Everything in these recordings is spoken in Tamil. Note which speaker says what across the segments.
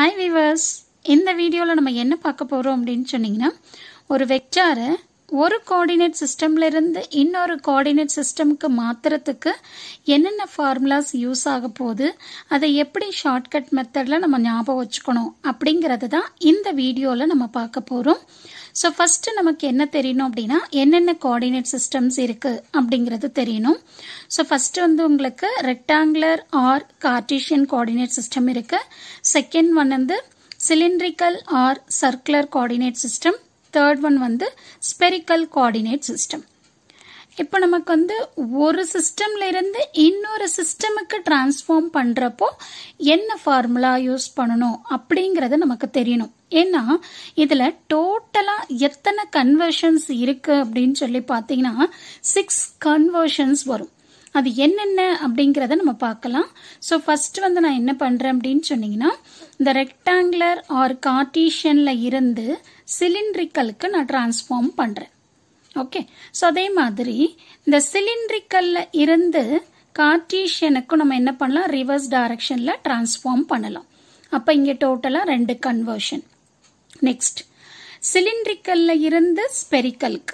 Speaker 1: ஹாய் வீவர்ஸ் இந்த வீடியோவில் நம்ம என்ன பார்க்க போகிறோம் அப்படின்னு சொன்னீங்கன்னா ஒரு வெக்டாரை ஒரு கோஆர்டினேட் சிஸ்டம்ல இருந்து இன்னொரு கோஆர்டினேட் சிஸ்டம்க்கு மாத்துறதுக்கு என்னென்ன ஃபார்முலாஸ் யூஸ் ஆக போகுது அதை எப்படி ஷார்ட்கட் மெத்தடில் நம்ம ஞாபகம் வச்சுக்கணும் அப்படிங்கிறது தான் இந்த வீடியோவில் நம்ம பார்க்க போகிறோம் ஸோ ஃபஸ்ட்டு நமக்கு என்ன தெரியணும் அப்படின்னா என்னென்ன கோஆர்டினேட் சிஸ்டம்ஸ் இருக்குது அப்படிங்கிறது தெரியணும் ஸோ ஃபஸ்ட்டு வந்து உங்களுக்கு rectangular or Cartesian coordinate system இருக்குது செகண்ட் ஒன் வந்து cylindrical or circular coordinate system third one வந்து ஸ்பெரிக்கல் கோஆர்டினேட் சிஸ்டம் இப்போ நமக்கு வந்து ஒரு சிஸ்டம்ல இருந்து இன்னொரு சிஸ்டமுக்கு டிரான்ஸ்ஃபார்ம் பண்றப்போ என்ன ஃபார்முலா யூஸ் பண்ணணும் அப்படிங்கறது நமக்கு தெரியணும் ஏன்னா இதுல டோட்டலா எத்தனை கன்வர்ஷன்ஸ் இருக்கு அப்படின்னு சொல்லி பார்த்தீங்கன்னா சிக்ஸ் கன்வர்ஷன்ஸ் வரும் அது என்னென்ன அப்படிங்கிறத நம்ம பார்க்கலாம் ஸோ ஃபர்ஸ்ட் வந்து நான் என்ன பண்றேன் அப்படின்னு சொன்னீங்கன்னா இந்த ரெக்டாங்குலர் ஆர் கார்டீஷியன்ல இருந்து சிலிண்ட்ரிக்கலுக்கு நான் டிரான்ஸ்ஃபார்ம் பண்றேன் ஓகே ஸோ அதே மாதிரி இந்த சிலிண்ட்ரிக்கல்ல இருந்து கார்டீஷியனுக்கும் நம்ம என்ன பண்ணலாம் ரிவர்ஸ் டைரக்ஷன்ல டிரான்ஸ்ஃபார்ம் பண்ணலாம் அப்போ இங்கே டோட்டலாக ரெண்டு கன்வர்ஷன் நெக்ஸ்ட் சிலிண்ட்ரிக்கல்ல இருந்து ஸ்பெரிக்கலுக்கு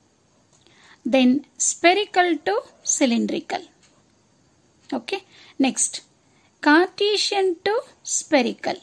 Speaker 1: then spherical to cylindrical okay next Cartesian to spherical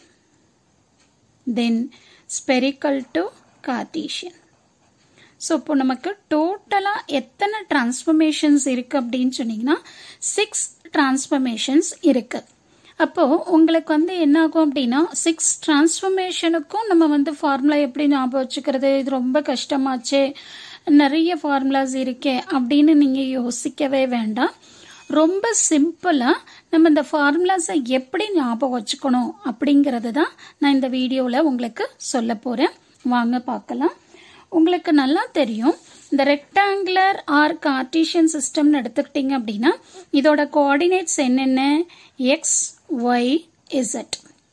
Speaker 1: then spherical to Cartesian so இப்போ நமக்கு டோட்டலாக எத்தனை டிரான்ஸ்ஃபர்மேஷன்ஸ் இருக்குது அப்படின்னு சொன்னீங்கன்னா சிக்ஸ் டிரான்ஸ்ஃபர்மேஷன்ஸ் இருக்குது அப்போது உங்களுக்கு வந்து என்ன ஆகும் அப்படின்னா சிக்ஸ் டிரான்ஸ்ஃபர்மேஷனுக்கும் நம்ம வந்து ஃபார்முலா எப்படி ஞாபகம் வச்சுக்கிறது இது ரொம்ப கஷ்டமாச்சே நிறைய ஃபார்முலாஸ் இருக்கே அப்படின்னு நீங்கள் யோசிக்கவே வேண்டாம் ரொம்ப சிம்பிளாக நம்ம இந்த ஃபார்முலாஸை எப்படி ஞாபகம் வச்சுக்கணும் அப்படிங்கிறது தான் நான் இந்த வீடியோவில் உங்களுக்கு சொல்ல போகிறேன் வாங்க பார்க்கலாம் உங்களுக்கு நல்லா தெரியும் இந்த ரெக்டாங்குலர் ஆர் கார்டீஷியன் சிஸ்டம்னு எடுத்துக்கிட்டீங்க அப்படின்னா இதோட கோஆர்டினேட்ஸ் என்னென்ன எக்ஸ் ஒய் இசட்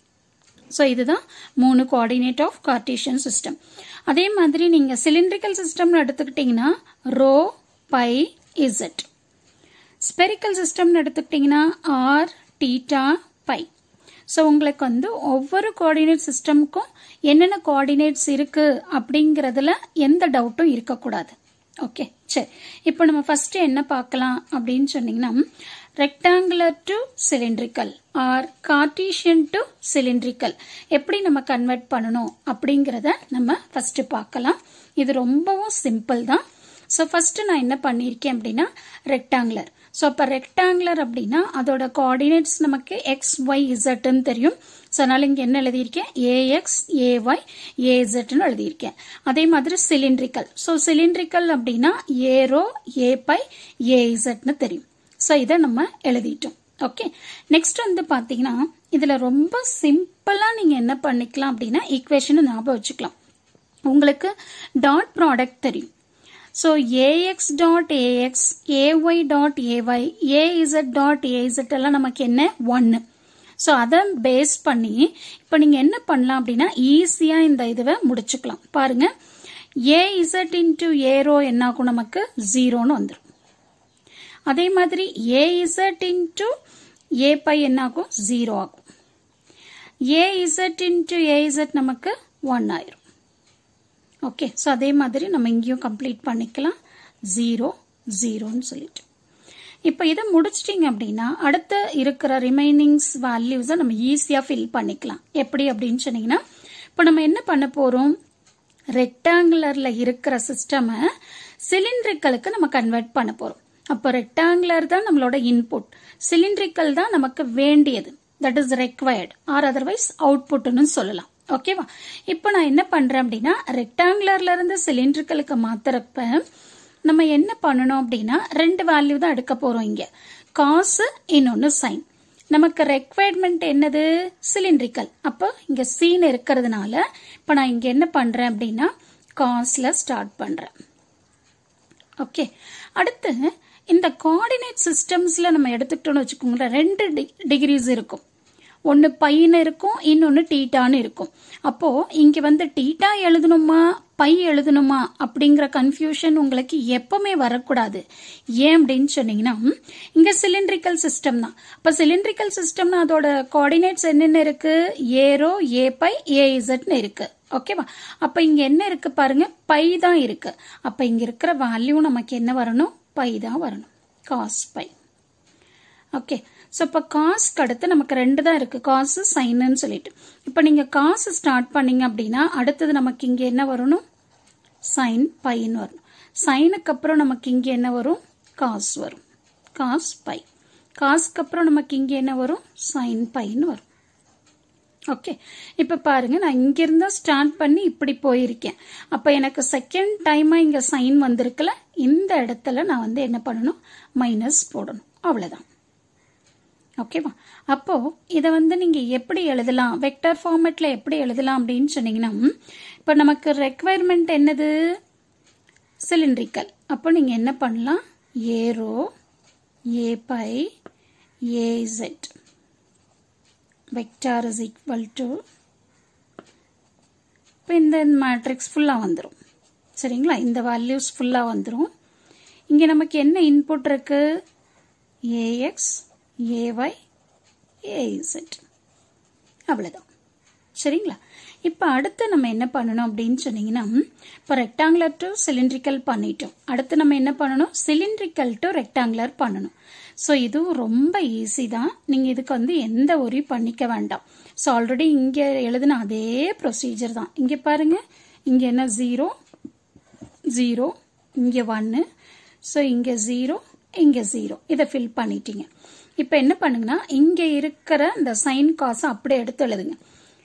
Speaker 1: ஸோ இதுதான் மூணு கோஆர்டினேட் ஆஃப் கார்டீஷியன் சிஸ்டம் அதே மாதிரி நீங்கள் சிலிண்ட்ரிக்கல் சிஸ்டம்னு எடுத்துக்கிட்டிங்கன்னா ரோ பை இசட் ஸ்பெரிக்கல் சிஸ்டம்னு எடுத்துக்கிட்டிங்கன்னா ஆர் டீட்டா பை ஸோ உங்களுக்கு வந்து ஒவ்வொரு கோஆர்டினேட் சிஸ்டமுக்கும் என்னென்ன கோஆர்டினேட்ஸ் இருக்கு அப்படிங்கிறதுல எந்த டவுட்டும் இருக்கக்கூடாது ஓகே சரி இப்போ நம்ம ஃபர்ஸ்ட் என்ன பார்க்கலாம் அப்படின்னு சொன்னீங்கன்னா rectangular to cylindrical or Cartesian to cylindrical எப்படி நம்ம கன்வெர்ட் பண்ணணும் அப்படிங்கிறத நம்ம ஃபர்ஸ்ட் பார்க்கலாம் இது ரொம்பவும் சிம்பிள் தான் ஸோ ஃபர்ஸ்ட் நான் என்ன பண்ணியிருக்கேன் அப்படின்னா ரெக்டாங்குலர் ஸோ அப்போ ரெக்டாங்குலர் அப்படின்னா அதோட கோஆர்டினேட்ஸ் நமக்கு எக்ஸ் ஒய் இசட்னு தெரியும் ஸோ அதனால இங்கே என்ன எழுதியிருக்கேன் ஏஎக்ஸ் ஏஒய் ஏஇசட்னு எழுதியிருக்கேன் அதே மாதிரி சிலிண்ட்ரிக்கல் ஸோ சிலிண்ட்ரிக்கல் அப்படின்னா ஏரோ ஏ பை ஏஇசட்னு தெரியும் ஸோ இதை நம்ம எழுதிட்டோம் ஓகே நெக்ஸ்ட் வந்து பார்த்தீங்கன்னா இதில் ரொம்ப சிம்பிளாக நீங்கள் என்ன பண்ணிக்கலாம் அப்படின்னா ஈக்குவேஷனை ஞாபகம் வச்சுக்கலாம் உங்களுக்கு டாட் ப்ராடக்ட் தெரியும் so a x dot a x a y dot a y a z dot a z எல்லாம் நமக்கு என்ன ஒன்று ஸோ அதை பேஸ் பண்ணி இப்போ நீங்கள் என்ன பண்ணலாம் அப்படின்னா ஈஸியாக இந்த இதுவை முடிச்சுக்கலாம் பாருங்க ஏஇசட் இன்ட்டு ஏரோ என்ன ஆகும் நமக்கு ஜீரோன்னு வந்துடும் அதே மாதிரி ஏஇசட் இன்ட்டு ஏ பை என்ன ஆகும் ஜீரோ ஆகும் ஏஇசட் இன்ட்டு ஏஇசட் நமக்கு ஒன் ஆயிரும் ஓகே ஸோ அதே மாதிரி நம்ம இங்கேயும் கம்ப்ளீட் பண்ணிக்கலாம் ஜீரோ ஜீரோன்னு சொல்லிட்டு இப்போ இதை முடிச்சிட்டிங்க அப்படின்னா அடுத்த இருக்கிற ரிமைனிங்ஸ் வேல்யூஸை நம்ம ஈஸியாக ஃபில் பண்ணிக்கலாம் எப்படி அப்படின்னு சொன்னீங்கன்னா இப்போ நம்ம என்ன பண்ண போகிறோம் ரெக்டாங்குலரில் இருக்கிற சிஸ்டமை சிலிண்ட்ரிக்கலுக்கு நம்ம கன்வெர்ட் பண்ண போகிறோம் அப்போ ரெக்டாங்குலர் தான் நம்மளோட இன்புட் சிலிண்ட்ரிக்கல் தான் நமக்கு வேண்டியது that is required or otherwise அவுட்புட்னு சொல்லலாம் ஓகேவா இப்போ நான் என்ன பண்றேன் அப்படின்னா ரெக்டாங்குலர்ல இருந்து சிலிண்ட்ரிக்கலுக்கு மாத்துறப்ப நம்ம என்ன பண்ணணும் அப்படின்னா ரெண்டு வேல்யூ தான் எடுக்க போறோம் இங்க காசு இன்னொன்னு சைன் நமக்கு ரெக்வயர்மெண்ட் என்னது சிலிண்ட்ரிக்கல் அப்போ இங்க சீன் இருக்கிறதுனால இப்போ நான் இங்க என்ன பண்றேன் அப்படின்னா காஸ்ல ஸ்டார்ட் பண்றேன் ஓகே அடுத்து இந்த கோஆர்டினேட் சிஸ்டம்ஸ்ல நம்ம எடுத்துக்கிட்டோம்னு வச்சுக்கோங்களேன் ரெண்டு டிகிரிஸ் இருக்கும் ஒன்று பைன்னு இருக்கும் இன்னொன்று டீட்டான்னு இருக்கும் அப்போ இங்க வந்து டீட்டா எழுதணுமா பை எழுதணுமா அப்படிங்கிற கன்ஃபியூஷன் உங்களுக்கு எப்பவுமே வரக்கூடாது ஏன் அப்படின்னு சொன்னீங்கன்னா இங்க சிலிண்ட்ரிக்கல் சிஸ்டம் தான் அப்ப சிலிண்ட்ரிக்கல் சிஸ்டம்னா அதோட கோஆர்டினேட்ஸ் என்னென்ன இருக்கு ஏரோ ஏ பை ஏ இசட்னு இருக்கு ஓகேவா அப்ப இங்க என்ன இருக்கு பாருங்க பை தான் இருக்கு அப்ப இங்க இருக்கிற வேல்யூ நமக்கு என்ன வரணும் பை தான் வரணும் காஸ் பை ஓகே ஸோ இப்போ காஸ்க்கு அடுத்து நமக்கு ரெண்டு தான் இருக்கு காசு சைனுன்னு சொல்லிட்டு இப்போ நீங்க காசு ஸ்டார்ட் பண்ணீங்க அப்படின்னா அடுத்தது நமக்கு இங்க என்ன வரணும் சைன் பைன்னு வரணும் சைனுக்கு அப்புறம் நமக்கு இங்க என்ன வரும் காஸ் வரும் காஸ் பை காசுக்கு அப்புறம் நமக்கு இங்க என்ன வரும் சைன் பைன்னு வரும் ஓகே இப்போ பாருங்க நான் இங்கிருந்தா ஸ்டார்ட் பண்ணி இப்படி போயிருக்கேன் அப்போ எனக்கு செகண்ட் டைமா இங்க சைன் வந்திருக்குல இந்த இடத்துல நான் வந்து என்ன பண்ணணும் மைனஸ் போடணும் அவ்வளவுதான் ஓகேவா அப்போ இதை வந்து நீங்க எப்படி எழுதலாம் வெக்டர் ஃபார்மேட்ல எப்படி எழுதலாம் அப்படின்னு சொன்னீங்கன்னா இப்போ நமக்கு ரெக்குவயர்மெண்ட் என்னது சிலிண்ட்ரிக்கல் அப்போ நீங்க என்ன பண்ணலாம் a rho a phi a z vector is equal to இப்போ இந்த மேட்ரிக்ஸ் ஃபுல்லாக வந்துடும் சரிங்களா இந்த வேல்யூஸ் ஃபுல்லாக வந்துடும் இங்கே நமக்கு என்ன இன்புட் இருக்கு ஏஎக்ஸ் ஏஒய் ஏஇசட் அவ்வளோதான் சரிங்களா இப்போ அடுத்து நம்ம என்ன பண்ணணும் அப்படின்னு சொன்னீங்கன்னா இப்போ ரெக்டாங்குலர் டு சிலிண்ட்ரிக்கல் பண்ணிட்டோம் அடுத்து நம்ம என்ன பண்ணணும் சிலிண்ட்ரிக்கல் டு ரெக்டாங்குலர் பண்ணணும் ஸோ இதுவும் ரொம்ப ஈஸி தான் நீங்கள் இதுக்கு வந்து எந்த ஒரு பண்ணிக்க வேண்டாம் ஸோ ஆல்ரெடி இங்கே எழுதின அதே ப்ரொசீஜர் தான் இங்கே பாருங்க இங்கே என்ன ஜீரோ ஜீரோ இங்கே ஒன்று ஸோ இங்கே ஜீரோ இங்கே ஜீரோ இதை ஃபில் பண்ணிட்டீங்க இப்போ என்ன பண்ணுங்கன்னா இங்கே இருக்கிற இந்த சைன் காசை அப்படியே எடுத்து எழுதுங்க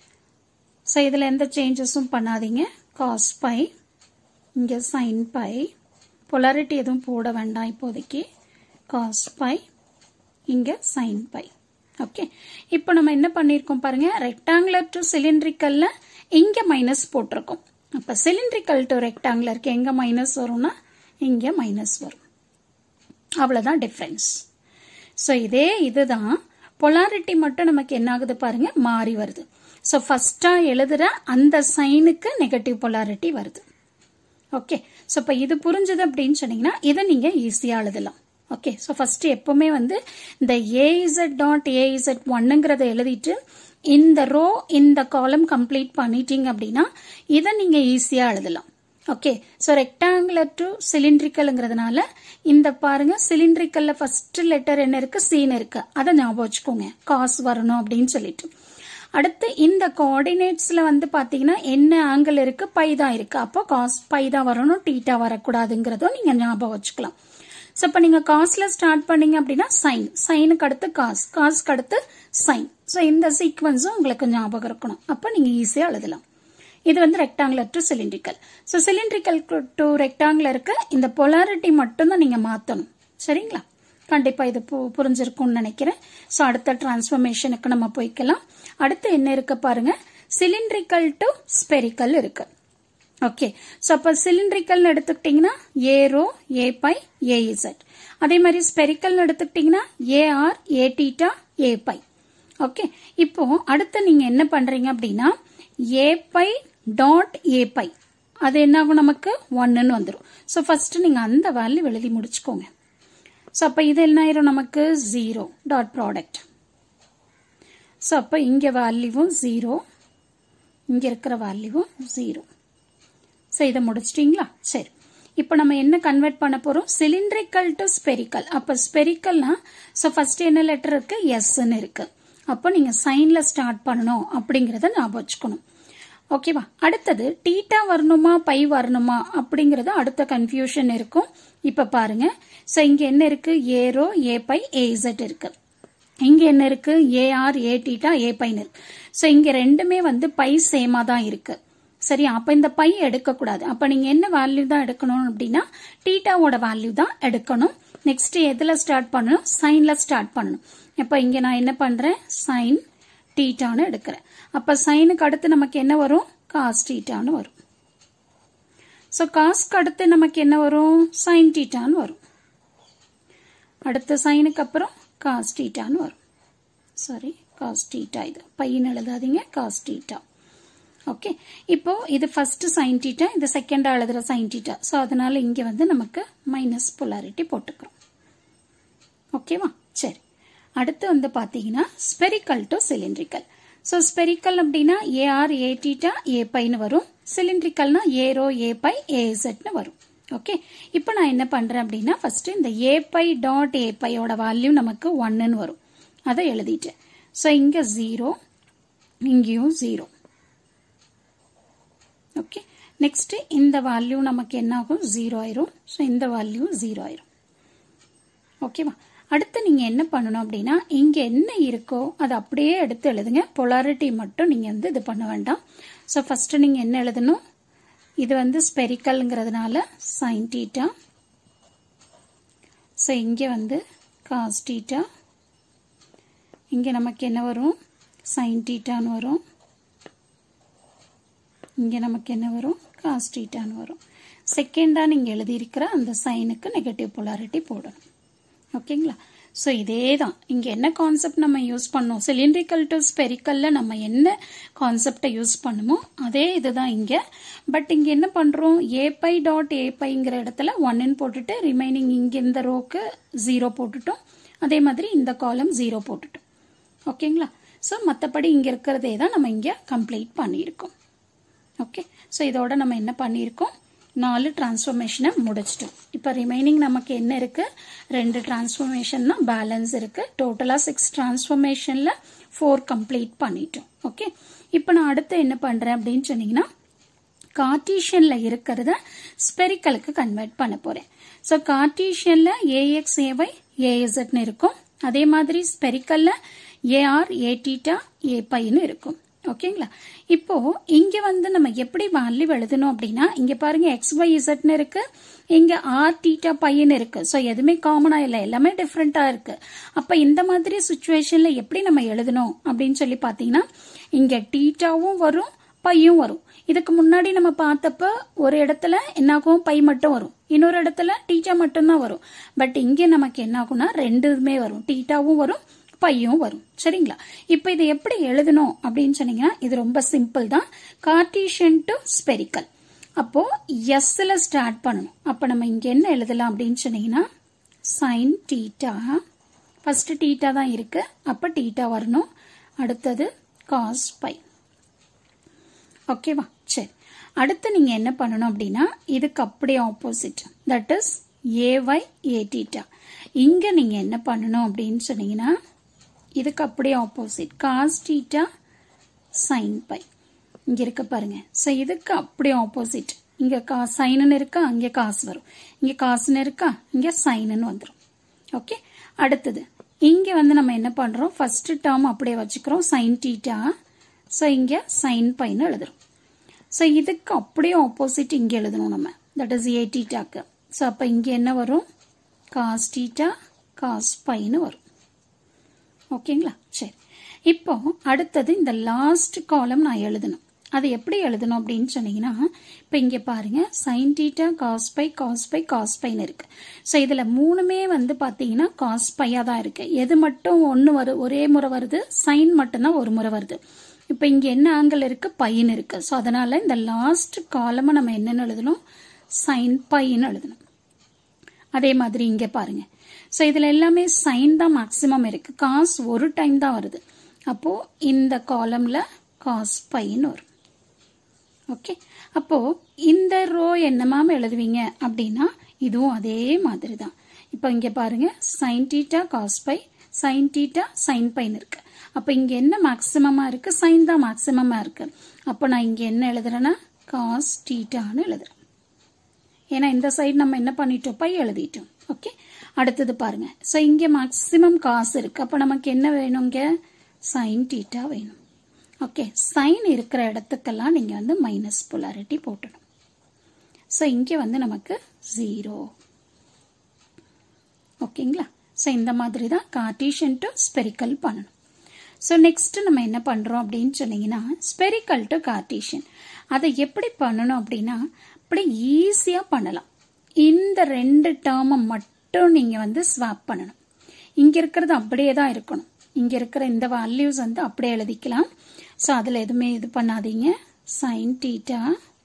Speaker 1: ஸோ இதில் எந்த சேஞ்சஸும் பண்ணாதீங்க காஸ் பை இங்கே சைன் பை பொலாரிட்டி எதுவும் போட வேண்டாம் இப்போதைக்கு காஸ் பை இங்கே சைன் பை ஓகே இப்போ நம்ம என்ன பண்ணியிருக்கோம் பாருங்க ரெக்டாங்குலர் டு சிலிண்ட்ரிக்கல்ல இங்கே மைனஸ் போட்டிருக்கோம் அப்போ சிலிண்ட்ரிக்கல் டு ரெக்டாங்குலருக்கு எங்கே மைனஸ் வரும்னா இங்கே மைனஸ் வரும் அவ்வளோதான் டிஃப்ரென்ஸ் ஸோ இதே இதுதான் பொலாரிட்டி மட்டும் நமக்கு என்ன ஆகுது பாருங்க மாறி வருது ஸோ ஃபர்ஸ்டா எழுதுற அந்த சைனுக்கு நெகட்டிவ் பொலாரிட்டி வருது ஓகே ஸோ இப்போ இது புரிஞ்சது அப்படின்னு சொன்னீங்கன்னா இதை நீங்க ஈஸியா எழுதலாம் ஓகே ஸோ ஃபர்ஸ்ட் எப்பவுமே வந்து இந்த ஏஇசட் டாட் ஏஇசட் ஒன்னுங்கிறத எழுதிட்டு இந்த ரோ இந்த காலம் கம்ப்ளீட் பண்ணிட்டீங்க அப்படின்னா இதை நீங்க ஈஸியா எழுதலாம் ஓகே ஸோ ரெக்டாங்குலர் டு சிலிண்ட்ரிக்கல்ங்கிறதுனால இந்த பாருங்க சிலிண்ட்ரிக்கல்ல ஃபர்ஸ்ட் லெட்டர் என்ன இருக்கு சீன் இருக்கு அதை ஞாபகம் வச்சுக்கோங்க காஸ் வரணும் அப்படின்னு சொல்லிட்டு அடுத்து இந்த கோஆர்டினேட்ஸ்ல வந்து பாத்தீங்கன்னா என்ன ஆங்கிள் இருக்கு பை தான் இருக்கு அப்போ காஸ் பை தான் வரணும் டீட்டா வரக்கூடாதுங்கிறதும் நீங்க ஞாபகம் வச்சுக்கலாம் ஸோ இப்போ நீங்க காஸ்ல ஸ்டார்ட் பண்ணீங்க அப்படின்னா சைன் சைனுக்கு அடுத்து காஸ் காஸ்க்கு அடுத்து சைன் ஸோ இந்த சீக்வன்ஸும் உங்களுக்கு ஞாபகம் இருக்கணும் அப்போ நீங்க ஈஸியா எழுதலாம் இது வந்து rectangular to cylindrical so cylindrical to ரெக்டாங்குலருக்கு இந்த பொலாரிட்டி மட்டும் தான் நீங்க மாத்தணும் சரிங்களா கண்டிப்பா இது பு- புரிஞ்சிருக்கும்னு நினைக்கிறேன் ஸோ அடுத்த டிரான்ஸ்ஃபர்மேஷனுக்கு நம்ம போய்க்கலாம் அடுத்து என்ன இருக்கு பாருங்க சிலிண்ட்ரிக்கல் டு ஸ்பெரிக்கல் இருக்கு ஓகே ஸோ அப்போ சிலிண்ட்ரிக்கல்னு எடுத்துக்கிட்டிங்கன்னா a rho a phi a z அதே மாதிரி ஸ்பெரிக்கல்னு எடுத்துக்கிட்டிங்கன்னா a r a theta a phi okay இப்போ அடுத்து நீங்க என்ன பண்றீங்க அப்படின்னா a phi dot a phi அது என்ன ஆகும் நமக்கு ஒன்னுன்னு வந்துடும் ஸோ ஃபர்ஸ்ட் நீங்க அந்த வேல்யூ எழுதி முடிச்சுக்கோங்க ஸோ அப்போ இது என்ன ஆயிரும் நமக்கு ஜீரோ டாட் ப்ராடக்ட் ஸோ அப்போ இங்கே வேல்யூவும் ஜீரோ இங்கே இருக்கிற வேல்யூவும் ஜீரோ ஸோ இதை முடிச்சிட்டிங்களா சரி இப்போ நம்ம என்ன கன்வெர்ட் பண்ண போறோம் சிலிண்ட்ரிக்கல் டு ஸ்பெரிக்கல் அப்போ ஸ்பெரிக்கல்னா ஸோ ஃபர்ஸ்ட் என்ன லெட்டர் இருக்கு எஸ்ன்னு இருக்கு அப்போ நீங்க சைன்ல ஸ்டார்ட் பண்ணணும் அப்படிங்கறத ஞாபகம் வச்சுக்கணும் ஓகேவா அடுத்தது டீட்டா வரணுமா பை வரணுமா அப்படிங்கறது அடுத்த கன்ஃபியூஷன் இருக்கும் இப்ப பாருங்க ஸோ இங்க என்ன இருக்கு ஏரோ ஏ பை ஏசட் இருக்கு இங்க என்ன இருக்கு ஏஆர் ஏ டீட்டா ஏ பைன்னு இருக்கு ஸோ இங்க ரெண்டுமே வந்து பை சேமா தான் இருக்கு சரி அப்ப இந்த பை எடுக்க கூடாது அப்ப நீங்க என்ன வேல்யூ தான் எடுக்கணும் அப்படின்னா டீட்டாவோட வேல்யூ தான் எடுக்கணும் நெக்ஸ்ட் எதுல ஸ்டார்ட் பண்ணணும் சைன்ல ஸ்டார்ட் பண்ணணும் இப்ப இங்க நான் என்ன பண்றேன் சைன் டீட்டான்னு எடுக்கிறேன் அப்ப சைனுக்கு அடுத்து நமக்கு என்ன வரும் காஸ் டீட்டான்னு வரும் ஸோ காஸ்க்கு அடுத்து நமக்கு என்ன வரும் சைன் டீட்டான்னு வரும் அடுத்த சைனுக்கு அப்புறம் காஸ் டீட்டான்னு வரும் சாரி காஸ் டீட்டா இது பையன் எழுதாதீங்க காஸ் டீட்டா ஓகே இப்போ இது ஃபர்ஸ்ட் சைன் டீட்டா இது செகண்டா எழுதுற சைன் டீட்டா ஸோ அதனால இங்க வந்து நமக்கு மைனஸ் பொலாரிட்டி போட்டுக்கிறோம் ஓகேவா சரி அடுத்து வந்து பாத்தீங்கன்னா spherical to cylindrical so spherical அப்படின்னா ஏஆர் ஏ டீட்டா ஏ பைன்னு வரும் சிலிண்ட்ரிக்கல்னா ஏ ரோ ஏ பை ஏசட்னு வரும் ஓகே இப்போ நான் என்ன பண்றேன் அப்படின்னா ஃபர்ஸ்ட் இந்த ஏ பை டாட் ஏ பையோட வேல்யூ நமக்கு ஒன்னுன்னு வரும் அதை எழுதிட்டேன் ஸோ இங்க ஜீரோ இங்கேயும் ஜீரோ ஓகே நெக்ஸ்ட் இந்த வேல்யூ நமக்கு என்ன ஆகும் ஜீரோ ஆயிரும் ஸோ இந்த வேல்யூ ஜீரோ ஆயிரும் ஓகேவா அடுத்து நீங்க என்ன பண்ணணும் அப்படின்னா இங்க என்ன இருக்கோ அதை அப்படியே எடுத்து எழுதுங்க பொலாரிட்டி மட்டும் நீங்க வந்து இது பண்ண வேண்டாம் ஸோ ஃபர்ஸ்ட் நீங்க என்ன எழுதணும் இது வந்து ஸ்பெரிக்கல்ங்கிறதுனால சைன் டீட்டா ஸோ இங்கே வந்து காஸ் டீட்டா இங்கே நமக்கு என்ன வரும் சைன் டீட்டான்னு வரும் இங்கே நமக்கு என்ன வரும் காஸ் டீட்டான்னு வரும் செகண்டாக நீங்கள் எழுதியிருக்கிற அந்த சைனுக்கு நெகட்டிவ் பொலாரிட்டி போடணும் ஓகேங்களா ஸோ இதே தான் இங்கே என்ன கான்செப்ட் நம்ம யூஸ் பண்ணோம் சிலிண்ட்ரிக்கல் டு ஸ்பெரிக்கல்ல நம்ம என்ன கான்செப்டை யூஸ் பண்ணுமோ அதே இதுதான் இங்கே பட் இங்கே என்ன பண்ணுறோம் ஏ பை டாட் ஏ பைங்கிற இடத்துல ஒன்னு போட்டுட்டு ரிமைனிங் இங்கே இந்த ரோக்கு ஜீரோ போட்டுட்டோம் அதே மாதிரி இந்த காலம் ஜீரோ போட்டுட்டோம் ஓகேங்களா ஸோ மற்றபடி இங்கே இருக்கிறதே தான் நம்ம இங்கே கம்ப்ளீட் பண்ணியிருக்கோம் ஓகே ஸோ இதோட நம்ம என்ன பண்ணியிருக்கோம் நாலு டிரான்ஸ்ஃபர்மேஷனை முடிச்சிட்டோம் இப்போ ரிமைனிங் நமக்கு என்ன இருக்கு ரெண்டு டிரான்ஸ்ஃபர்மேஷன் தான் பேலன்ஸ் இருக்கு டோட்டலாக சிக்ஸ் டிரான்ஸ்ஃபர்மேஷனில் ஃபோர் கம்ப்ளீட் பண்ணிட்டோம் ஓகே இப்போ நான் அடுத்து என்ன பண்ணுறேன் அப்படின்னு சொன்னீங்கன்னா கார்டீஷியன்ல இருக்கிறத ஸ்பெரிக்கலுக்கு கன்வெர்ட் பண்ண போறேன் ஸோ கார்டீஷியன்ல ஏஎக்ஸ் ஏஒய் ஏஎஸ்எட்னு இருக்கும் அதே மாதிரி ஸ்பெரிக்கல்ல ஏஆர் ஏ டீட்டா ஏ பைன்னு இருக்கும் ஓகேங்களா இப்போ இங்க வந்து நம்ம எப்படி வேல்யூ எழுதணும் அப்படின்னா இங்க பாருங்க எக்ஸ் ஒய் இசட்னு இருக்கு இங்க ஆர் டீட்டா பையன் இருக்கு ஸோ எதுவுமே காமனா இல்லை எல்லாமே டிஃப்ரெண்டா இருக்கு அப்ப இந்த மாதிரி சுச்சுவேஷன்ல எப்படி நம்ம எழுதணும் அப்படின்னு சொல்லி பாத்தீங்கன்னா இங்க டீட்டாவும் வரும் பையும் வரும் இதுக்கு முன்னாடி நம்ம பார்த்தப்ப ஒரு இடத்துல என்னாகும் பை மட்டும் வரும் இன்னொரு இடத்துல டீட்டா மட்டும்தான் வரும் பட் இங்க நமக்கு என்ன ஆகும்னா ரெண்டுமே வரும் டீட்டாவும் வரும் பையும் வரும் சரிங்களா இப்போ இதை எப்படி எழுதணும் அப்படின்னு சொன்னீங்கன்னா இது ரொம்ப சிம்பிள் தான் கார்டீஷியன் டு ஸ்பெரிக்கல் அப்போ எஸ்ல ஸ்டார்ட் பண்ணணும் அப்ப நம்ம இங்க என்ன எழுதலாம் அப்படின்னு சொன்னீங்கன்னா சைன் டீட்டா ஃபர்ஸ்ட் டீட்டா தான் இருக்கு அப்ப டீட்டா வரணும் அடுத்தது காஸ் பை ஓகேவா சரி அடுத்து நீங்க என்ன பண்ணணும் அப்படின்னா இதுக்கு அப்படியே opposite that is a y a theta இங்க நீங்க என்ன பண்ணணும் அப்படின்னு சொன்னீங்கன்னா இதுக்கு அப்படியே opposite cos theta sine phi இங்க இருக்க பாருங்க ஸோ இதுக்கு அப்படியே ஆப்போசிட் இங்க கா சைனுன்னு இருக்கா இங்க காசு வரும் இங்க காசுன்னு இருக்கா இங்க சைனுன்னு வந்துடும் ஓகே அடுத்தது இங்க வந்து நம்ம என்ன பண்றோம் ஃபர்ஸ்ட் டேர்ம் அப்படியே வச்சுக்கிறோம் சைன் டீட்டா ஸோ இங்க சைன் பைன்னு எழுதுறோம் ஸோ இதுக்கு அப்படியே ஆப்போசிட் இங்க எழுதணும் நம்ம தட் இஸ் ஏ டீட்டாக்கு ஸோ அப்போ இங்க என்ன வரும் காஸ் டீட்டா காஸ் பைன்னு வரும் ஓகேங்களா சரி இப்போ அடுத்தது இந்த லாஸ்ட் காலம் நான் எழுதணும் அது எப்படி எழுதணும் அப்படின்னு சொன்னீங்கன்னா இப்போ இங்கே பாருங்க sine theta cos phi cos phi cos பைன்னு இருக்கு ஸோ இதில் மூணுமே வந்து பார்த்தீங்கன்னா காஸ் பையாக தான் இருக்கு எது மட்டும் ஒன்று வரு ஒரே முறை வருது சைன் மட்டும்தான் ஒரு முறை வருது இப்போ இங்கே என்ன ஆங்கிள் இருக்கு பையன் இருக்கு ஸோ அதனால இந்த லாஸ்ட் காலமை நம்ம என்னென்னு எழுதணும் சைன் பையன்னு எழுதணும் அதே மாதிரி இங்கே பாருங்க ஸோ இதில் எல்லாமே சைன் தான் மேக்சிமம் இருக்கு காஸ் ஒரு டைம் தான் வருது அப்போ இந்த காலம்ல காஸ் பைன்னு வரும் ஓகே அப்போ இந்த ரோ என்ன மேம் எழுதுவீங்க அப்படின்னா இதுவும் அதே மாதிரி தான் இப்போ இங்க பாருங்க sine theta cos phi sine theta sine பைன்னு இருக்கு அப்போ இங்க என்ன மேக்சிமமா இருக்கு சைன் தான் மேக்சிமமா இருக்கு அப்போ நான் இங்க என்ன எழுதுறேன்னா காஸ் டீட்டான்னு எழுதுறேன் ஏன்னா இந்த சைடு நம்ம என்ன பண்ணிட்டோம் பை எழுதிட்டோம் ஓகே அடுத்தது பாருங்க ஸோ இங்கே மேக்சிமம் காசு இருக்கு அப்போ நமக்கு என்ன வேணுங்க சைன் டீட்டா வேணும் ஓகே சைன் இருக்கிற இடத்துக்கெல்லாம் நீங்கள் வந்து மைனஸ் பொலாரிட்டி போட்டணும் ஸோ இங்கே வந்து நமக்கு ஜீரோ ஓகேங்களா ஸோ இந்த மாதிரி தான் கார்டீஷியன் டு ஸ்பெரிக்கல் பண்ணணும் ஸோ நெக்ஸ்ட் நம்ம என்ன பண்ணுறோம் அப்படின்னு சொன்னீங்கன்னா ஸ்பெரிக்கல் டு கார்டீஷியன் அதை எப்படி பண்ணணும் அப்படின்னா அப்படி ஈஸியாக பண்ணலாம் இந்த ரெண்டு டேர்மை மட்டும் நீங்கள் வந்து ஸ்வாப் பண்ணணும் இங்கே இருக்கிறது அப்படியே தான் இருக்கணும் இங்கே இருக்கிற இந்த வேல்யூஸ் வந்து அப்படியே எழுதிக்கலாம் ஸோ அதில் எதுவுமே இது பண்ணாதீங்க சைன் டீட்டா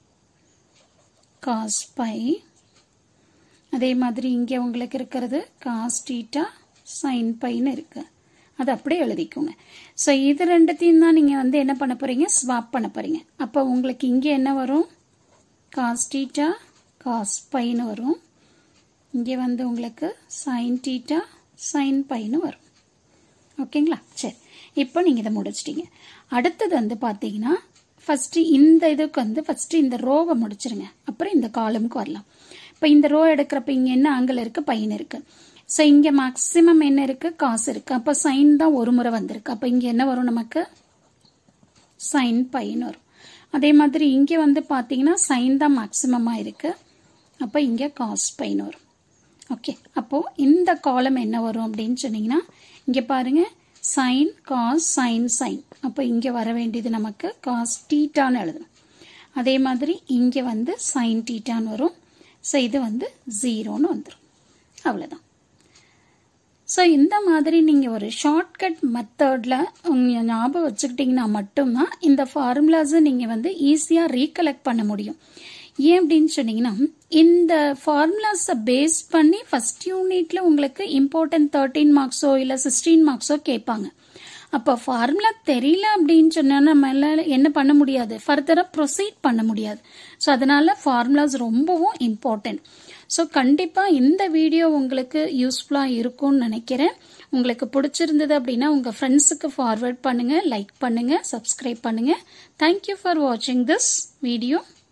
Speaker 1: காஸ் பை அதே மாதிரி இங்கே உங்களுக்கு இருக்கிறது காஸ் டீட்டா சைன் பைன்னு இருக்கு அது அப்படியே எழுதிக்கோங்க ஸோ இது ரெண்டுத்தையும் தான் நீங்கள் வந்து என்ன பண்ண போறீங்க ஸ்வாப் பண்ண போறீங்க அப்போ உங்களுக்கு இங்கே என்ன வரும் காஸ் டீட்டா காஸ் பைன்னு வரும் இங்கே வந்து உங்களுக்கு சைன் டீட்டா சைன் பைன்னு வரும் ஓகேங்களா சரி இப்போ நீங்கள் இதை முடிச்சிட்டீங்க அடுத்தது வந்து பார்த்தீங்கன்னா ஃபஸ்ட்டு இந்த இதுக்கு வந்து ஃபஸ்ட்டு இந்த ரோவை முடிச்சிருங்க அப்புறம் இந்த காலமுக்கு வரலாம் இப்போ இந்த ரோ எடுக்கிறப்ப இங்கே என்ன ஆங்கிள் இருக்குது பையன் இருக்குது ஸோ இங்கே மேக்ஸிமம் என்ன இருக்குது காசு இருக்குது அப்போ சைன் தான் ஒரு முறை வந்திருக்கு அப்போ இங்கே என்ன வரும் நமக்கு சைன் பையன் வரும் அதே மாதிரி இங்கே வந்து பார்த்தீங்கன்னா சைன் தான் மேக்ஸிமமாக இருக்குது அப்போ இங்கே காஸ் பைன் வரும் ஓகே அப்போது இந்த காலம் என்ன வரும் அப்படின்னு சொன்னீங்கன்னா இங்கே பாருங்கள் சைன் காஸ் சைன் சைன் அப்போ இங்கே வர வேண்டியது நமக்கு காஸ் டீட்டான்னு எழுதணும் அதே மாதிரி இங்கே வந்து சைன் டீட்டான்னு வரும் ஸோ இது வந்து ஜீரோன்னு வந்துடும் அவ்வளோதான் ஸோ இந்த மாதிரி நீங்கள் ஒரு ஷார்ட்கட் மெத்தடில் ஞாபகம் வச்சுக்கிட்டிங்கன்னா மட்டும்தான் இந்த ஃபார்முலாஸை நீங்கள் வந்து ஈஸியாக ரீகலெக்ட் பண்ண முடியும் ஏன் அப்படின்னு சொன்னீங்கன்னா இந்த ஃபார்முலாஸை பேஸ் பண்ணி ஃபர்ஸ்ட் யூனிட்ல உங்களுக்கு இம்பார்ட்டன்ட் தேர்ட்டீன் மார்க்ஸோ இல்லை சிக்ஸ்டீன் மார்க்ஸோ கேட்பாங்க அப்போ ஃபார்முலா தெரியல அப்படின்னு சொன்னா நம்மளால என்ன பண்ண முடியாது ஃபர்தராக ப்ரொசீட் பண்ண முடியாது ஸோ அதனால ஃபார்முலாஸ் ரொம்பவும் இம்பார்ட்டன்ட் ஸோ கண்டிப்பாக இந்த வீடியோ உங்களுக்கு யூஸ்ஃபுல்லாக இருக்கும்னு நினைக்கிறேன் உங்களுக்கு பிடிச்சிருந்தது அப்படின்னா உங்கள் ஃப்ரெண்ட்ஸுக்கு ஃபார்வர்ட் பண்ணுங்கள் லைக் பண்ணுங்கள் சப்ஸ்கிரைப் பண்ணுங்கள் தேங்க்யூ ஃபார் வாட்சிங் திஸ் வீடியோ